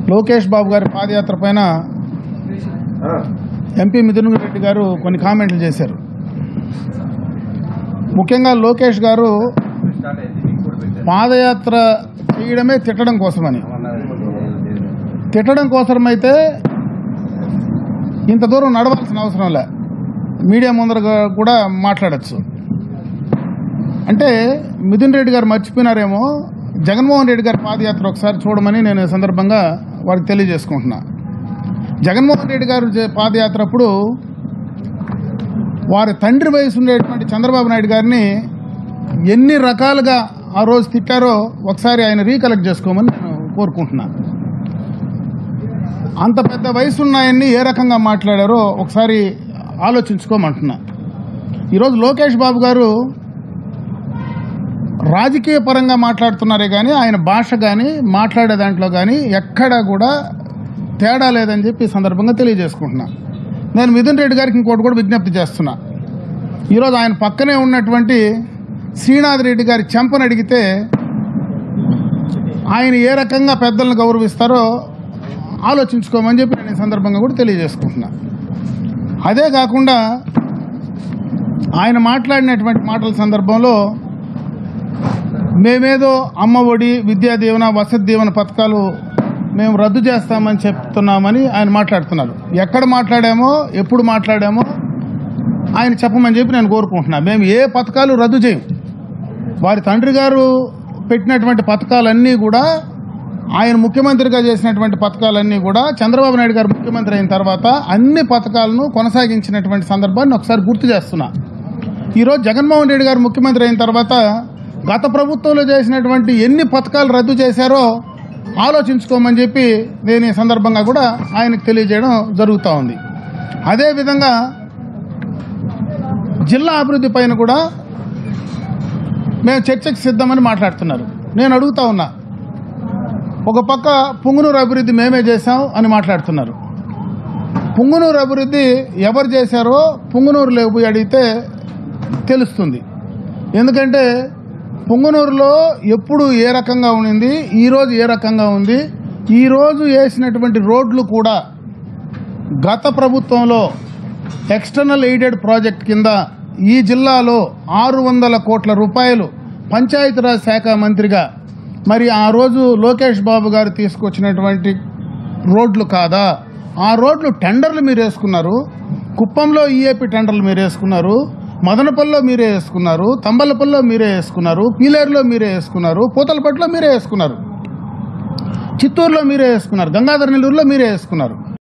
లోకేష్ బాబు గారి పాదయాత్ర పైన ఎంపీ మిథున్ రెడ్డి గారు కొన్ని కామెంట్లు చేశారు ముఖ్యంగా లోకేష్ గారు పాదయాత్ర చేయడమే తిట్టడం కోసమని తిట్టడం కోసమైతే ఇంత దూరం నడవాల్సిన అవసరం లే మీడియా ముందర కూడా మాట్లాడచ్చు అంటే మిథున్ రెడ్డి గారు మర్చిపోయినారేమో జగన్మోహన్ రెడ్డి గారి పాదయాత్ర ఒకసారి చూడమని నేను ఈ సందర్భంగా వారికి తెలియజేసుకుంటున్నా జగన్మోహన్ రెడ్డి గారు చే- పాదయాత్ర అప్పుడు వారి తండ్రి వయసు ఉండేటువంటి చంద్రబాబు నాయుడు గారిని ఎన్ని రకాలుగా ఆ రోజు తిట్టారో ఒకసారి ఆయన రీకలెక్ట్ చేసుకోమని నేను కోరుకుంటున్నా అంత పెద్ద వయసు ఉన్నాయన్ని ఏ రకంగా మాట్లాడారో ఒకసారి ఆలోచించుకోమంటున్నా ఈరోజు లోకేష్ బాబు గారు రాజకీయ పరంగా మాట్లాడుతున్నారే కానీ ఆయన భాష కానీ మాట్లాడే దాంట్లో కానీ ఎక్కడా కూడా తేడా లేదని చెప్పి ఈ సందర్భంగా తెలియజేసుకుంటున్నా నేను మిథున్ రెడ్డి గారికి ఇంకోటి కూడా విజ్ఞప్తి చేస్తున్నా ఈరోజు ఆయన పక్కనే ఉన్నటువంటి శ్రీనాథ్ రెడ్డి గారి చెంపను అడిగితే ఆయన ఏ రకంగా పెద్దలను గౌరవిస్తారో ఆలోచించుకోమని చెప్పి నేను ఈ సందర్భంగా కూడా తెలియజేసుకుంటున్నా అదే కాకుండా ఆయన మాట్లాడినటువంటి మాటల సందర్భంలో మేమేదో అమ్మ ఒడి విద్యా దీవెన వసతి దీవెన పథకాలు మేము రద్దు చేస్తామని చెప్తున్నామని ఆయన మాట్లాడుతున్నారు ఎక్కడ మాట్లాడామో ఎప్పుడు మాట్లాడామో ఆయన చెప్పమని చెప్పి నేను కోరుకుంటున్నా మేము ఏ పథకాలు రద్దు చేయం వారి తండ్రి గారు పెట్టినటువంటి పథకాలన్నీ కూడా ఆయన ముఖ్యమంత్రిగా చేసినటువంటి పథకాలన్నీ కూడా చంద్రబాబు నాయుడు గారు ముఖ్యమంత్రి అయిన తర్వాత అన్ని పథకాలను కొనసాగించినటువంటి సందర్భాన్ని ఒకసారి గుర్తు చేస్తున్నా ఈరోజు జగన్మోహన్ రెడ్డి గారు ముఖ్యమంత్రి అయిన తర్వాత గత ప్రభుత్వంలో చేసినటువంటి ఎన్ని పథకాలు రద్దు చేశారో ఆలోచించుకోమని చెప్పి నేను ఈ సందర్భంగా కూడా ఆయనకు తెలియజేయడం జరుగుతూ ఉంది అదేవిధంగా జిల్లా అభివృద్ధి పైన కూడా మేము చర్చకు సిద్ధమని మాట్లాడుతున్నారు నేను అడుగుతా ఉన్నా ఒక పక్క పుంగునూరు అభివృద్ధి మేమే చేశాం అని మాట్లాడుతున్నారు పుంగునూరు అభివృద్ధి ఎవరు చేశారో పుంగునూరులో పోయి అడిగితే తెలుస్తుంది ఎందుకంటే పుంగనూరులో ఎప్పుడు ఏ రకంగా ఉండింది ఈరోజు ఏ రకంగా ఉంది ఈరోజు వేసినటువంటి రోడ్లు కూడా గత ప్రభుత్వంలో ఎక్స్టర్నల్ ఎయిడెడ్ ప్రాజెక్ట్ కింద ఈ జిల్లాలో ఆరు వందల కోట్ల రూపాయలు పంచాయతీరాజ్ శాఖ మంత్రిగా మరి ఆ రోజు లోకేష్ బాబు గారు తీసుకొచ్చినటువంటి రోడ్లు కాదా ఆ రోడ్లు టెండర్లు మీరు వేసుకున్నారు కుప్పంలో ఈఏపీ టెండర్లు మీరు వేసుకున్నారు మదనపల్లిలో మీరే వేసుకున్నారు తంబలపల్లిలో మీరే వేసుకున్నారు పీలేరులో మీరే వేసుకున్నారు పూతలపట్టులో మీరే వేసుకున్నారు చిత్తూరులో మీరే వేసుకున్నారు గంగాధర నెల్లూరులో మీరే వేసుకున్నారు